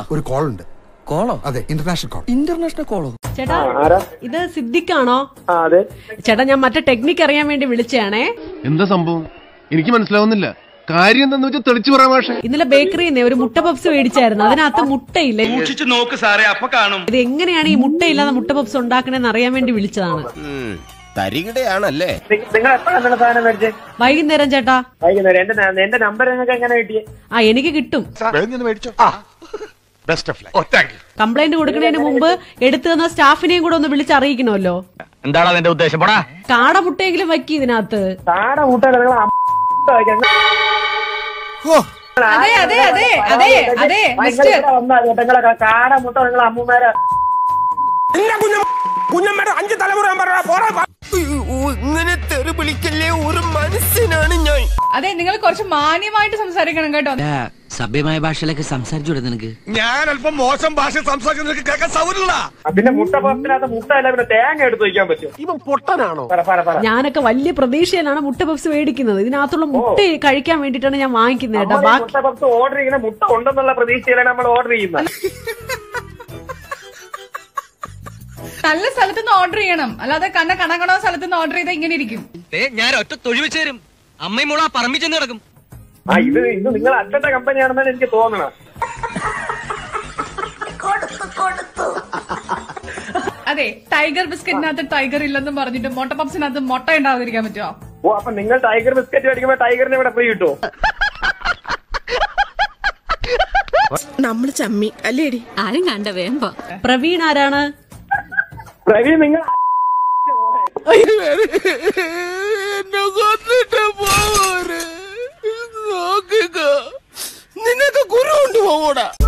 ഒരു കോൾ ഉണ്ട് കോളോ അതെ ഇന്റർനാഷണൽ കോൾ ഇന്റർനാഷണൽ കോളോ ചേട്ടാ ഇത് സിദ്ദിഖാണോ ആ അതെ ചേട്ടാ ഞാൻ മറ്റേ ടെക്നിക്ക് അറിയാൻ വേണ്ടി വിളിച്ചതാണേ എന്താ സംഭവം എനിക്ക് മനസ്സിലാവുന്നില്ല കാര്യം എന്താന്ന് വെച്ചാൽ തെളിച്ചു പറയാം പക്ഷേ ഇന്നലെ ബേക്കറിയിൽ നിന്ന് ഒരു മുട്ട പപ്സ് മേടിച്ചായിരുന്നു അതിനകത്ത് മുട്ടയില്ലേ സൂക്ഷിച്ചു നോക്ക് സാറേ അപ്പൊ കാണും ഇത് എങ്ങനെയാണ് ഈ മുട്ടയില്ലാതെ മുട്ട പപ്സ് ഉണ്ടാക്കണേന്ന് അറിയാൻ വേണ്ടി വിളിച്ചതാണ് തരികിടയാണല്ലേ നി- നിങ്ങൾ എപ്പോഴാണ് നിങ്ങളുടെ സാധനം മേടിച്ചേ വൈകുന്നേരം ചേട്ടാ വൈകുന്നേരം എന്റെ ന- എന്റെ നമ്പർ നിങ്ങൾക്ക് എങ്ങനെ കിട്ടിയേ ആ എനിക്ക് കിട്ടും ബെസ്റ്റ് ഓഫ് ലൈ താങ്ക് യു കംപ്ലൈന്റ് കൊടുക്കുന്നതിന് മുമ്പ് എടുത്തു തന്ന സ്റ്റാഫിനെയും കൂടെ ഒന്ന് വിളിച്ചറിയിക്കണമല്ലോ എന്താണ് അതിന്റെ ഉദ്ദേശം പോടാ കാട മുട്ടയെങ്കിലും വയ്ക്കി ഇതിനകത്ത് താടെ കൂട്ടാൻ നിങ്ങൾ അതെ അതെ അതെ അതെ അതെ മിസ്റ്റർ നിങ്ങളെ കാട മുട്ട നിങ്ങളെ അമ്മമാരെ ഇങ്ങനെ തെറി വിളിക്കല്ലേ ഒരു മനസ്സിനാണ് ഞാൻ അതെ നിങ്ങൾ കുറച്ച് മാന്യമായിട്ട് സംസാരിക്കണം കേട്ടോ സഭ്യമായ ഭാഷയിലൊക്കെ സംസാരിച്ചൂടെ നിനക്ക് ഞാൻ അല്പം മോശം ഭാഷ സംസാരിക്കുന്ന കേൾക്കാൻ സൗകര്യമില്ല പിന്നെ മുട്ട പത്തിനകത്ത് മുട്ട അല്ല പിന്നെ തേങ്ങ എടുത്ത് വയ്ക്കാൻ പറ്റും ഇവൻ പൊട്ടനാണോ പറ പറ പറ ഞാനൊക്കെ വലിയ പ്രതീക്ഷയിലാണ് മുട്ട പപ്സ് മേടിക്കുന്നത് ഇതിനകത്തുള്ള മുട്ട കഴിക്കാൻ വേണ്ടിട്ടാണ് ഞാൻ വാങ്ങിക്കുന്നത് കേട്ടോ നമ്മള് ഈ ബാക്കി മുട്ട പപ്സ് ഓർഡർ ചെയ്യുന്ന മുട്ട ഉണ്ടെന്നുള്ള പ്രതീക്ഷയിലാണ് നമ്മൾ ഓർഡർ ചെയ്യുന്നത് നല്ല സ്ഥലത്ത് നിന്ന് ഓർഡർ ചെയ്യണം അല്ലാതെ കണ്ണ കണക്കണോ സ്ഥലത്ത് നിന്ന് ഓർഡർ ചെയ്താൽ ഇങ്ങനെ ഇരിക്കും ഞാൻ ഒറ്റ തൊഴിൽ വെച്ച് തരും അമ്മയും മോളാ പറമ്പിൽ ചെന്ന് കിടക്കും ആ ഇത് ഇത് നിങ്ങൾ അച്ഛന്റെ കമ്പനിയാണെന്നാണ് എനിക്ക് തോന്നണം അതെ ടൈഗർ ബിസ്ക്കറ്റിനകത്ത് ടൈഗർ ഇല്ലെന്നും പറഞ്ഞിട്ട് മുട്ട പപ്സിനകത്ത് മുട്ട ഉണ്ടാവാതിരിക്കാൻ പറ്റുമോ ഓ അപ്പൊ നിങ്ങൾ ടൈഗർ ബിസ്ക്കറ്റ് മേടിക്കുമ്പോ ടൈഗറിനെ ഇവിടെ ഫ്രീ കിട്ടുമോ നമ്മള് ചമ്മി അല്ലേടി ആരും കണ്ട വേമ്പോ പ്രവീൺ ആരാണ് പ്രവീൺ നിങ്ങൾ എന്നെ കൊന്നിട്ട് പോവര് നോക്കുക നിനക്ക് കുരു കൊണ്ട് പോകൂടാ